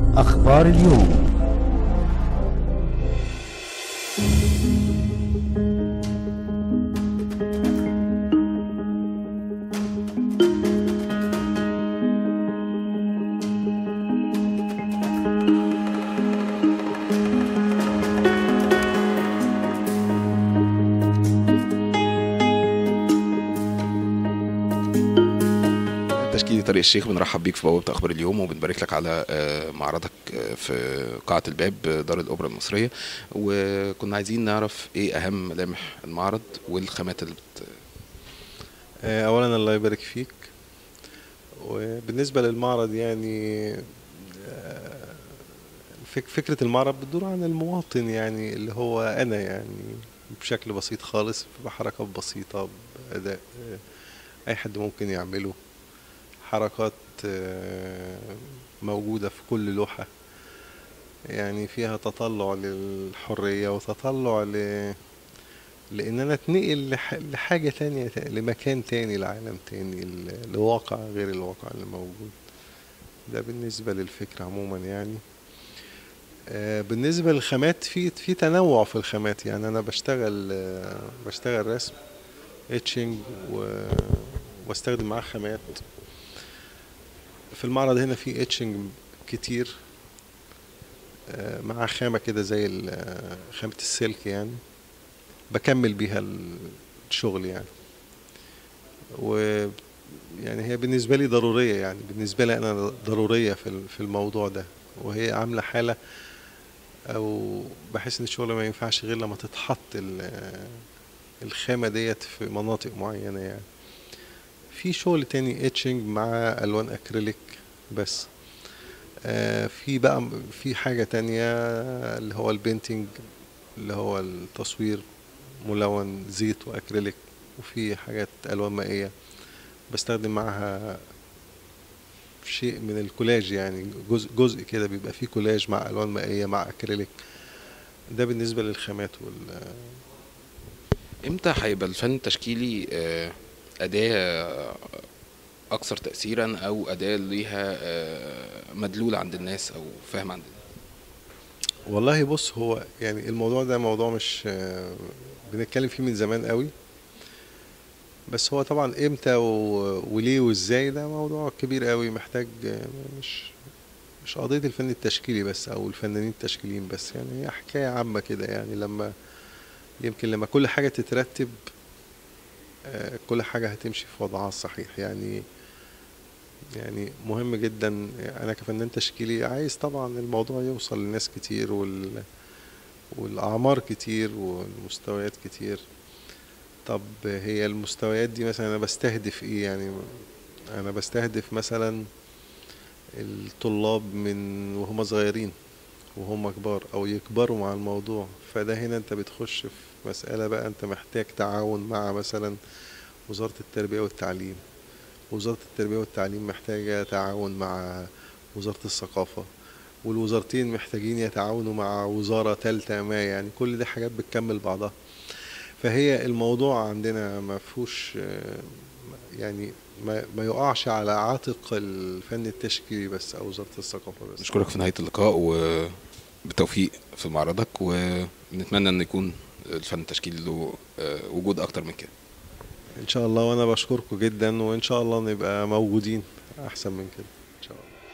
أخبار اليوم تشكيلي طريق الشيخ بنرحب بيك في بوابة أخبار اليوم وبنبارك لك على آه، معرضك آه، في قاعة الباب آه، دار الأوبرا المصرية وكنا عايزين نعرف إيه أهم ملامح المعرض والخامات اللي بت... آه، اولا الله يبارك فيك وبالنسبه للمعرض يعني آه، فك- فكره المعرض بتدور عن المواطن يعني اللي هو انا يعني بشكل بسيط خالص بحركات بسيطه باداء آه، اي حد ممكن يعمله حركات آه، موجوده في كل لوحه يعني فيها تطلع للحريه وتطلع ل لان انا اتنقل لح- لحاجة تانية تا- لمكان تاني لعالم تاني ل- لواقع غير الواقع اللي موجود ده بالنسبة للفكرة عموما يعني آه، بالنسبة للخامات في في تنوع في الخامات يعني انا بشتغل آه، بشتغل رسم اتشنج واستخدم معاه خامات في المعرض هنا في اتشنج كتير آه، مع خامة كده زي ال- آه، خامة السلك يعني بكمل بيها الشغل يعني و يعني هي بالنسبة لي ضرورية يعني بالنسبة لي أنا ضرورية في ال- في الموضوع ده وهي عاملة حالة أو بحس إن الشغل ما ينفعش غير لما تتحط ال- الخامة ديت في مناطق معينة يعني في شغل تاني اتشنج مع ألوان أكريليك بس آه، في بقى في حاجة تانية اللي هو البينتينج اللي هو التصوير ملون زيت واكريليك وفي حاجات الوان مائيه بستخدم معاها شيء من الكولاج يعني جزء جزء كده بيبقى فيه كولاج مع الوان مائيه مع اكريليك ده بالنسبه للخامات وال إمتى هيبقى الفن التشكيلي آه، أداة أكثر تأثيرا أو أداة ليها آه، مدلول عند الناس أو فهم عند الناس والله بص هو يعني الموضوع ده موضوع مش آه، بنتكلم فيه من زمان قوي بس هو طبعا امتى و- وليه وازاي ده موضوع كبير قوي محتاج آه، مش مش قضية الفن التشكيلي بس او الفنانين التشكيليين بس يعني هي حكاية عامة كده يعني لما يمكن لما كل حاجة تترتب آه، كل حاجة هتمشي في وضعها الصحيح يعني يعني مهم جدا انا كفنان تشكيلي عايز طبعا الموضوع يوصل لناس كتير وال والاعمار كتير والمستويات كتير طب هي المستويات دي مثلا انا بستهدف ايه يعني انا بستهدف مثلا الطلاب من وهم صغيرين وهم كبار او يكبروا مع الموضوع فده هنا انت بتخش في مسألة بقى انت محتاج تعاون مع مثلا وزارة التربية والتعليم وزارة التربية والتعليم محتاجة تعاون مع وزارة الثقافة والوزارتين محتاجين يتعاونوا مع وزارة تالتة ما يعني كل دي حاجات بتكمل بعضها فهي الموضوع عندنا ما فيهوش آه، يعني ما, ما يقعش على عاتق الفن التشكيلي بس او وزارة الثقافة بس نشكرك في نهاية اللقاء وبالتوفيق في معرضك ونتمنى أن يكون الفن التشكيلي له آه، وجود أكتر من كده ان شاء الله وانا بشكركم جدا وان شاء الله نبقى موجودين احسن من كده ان شاء الله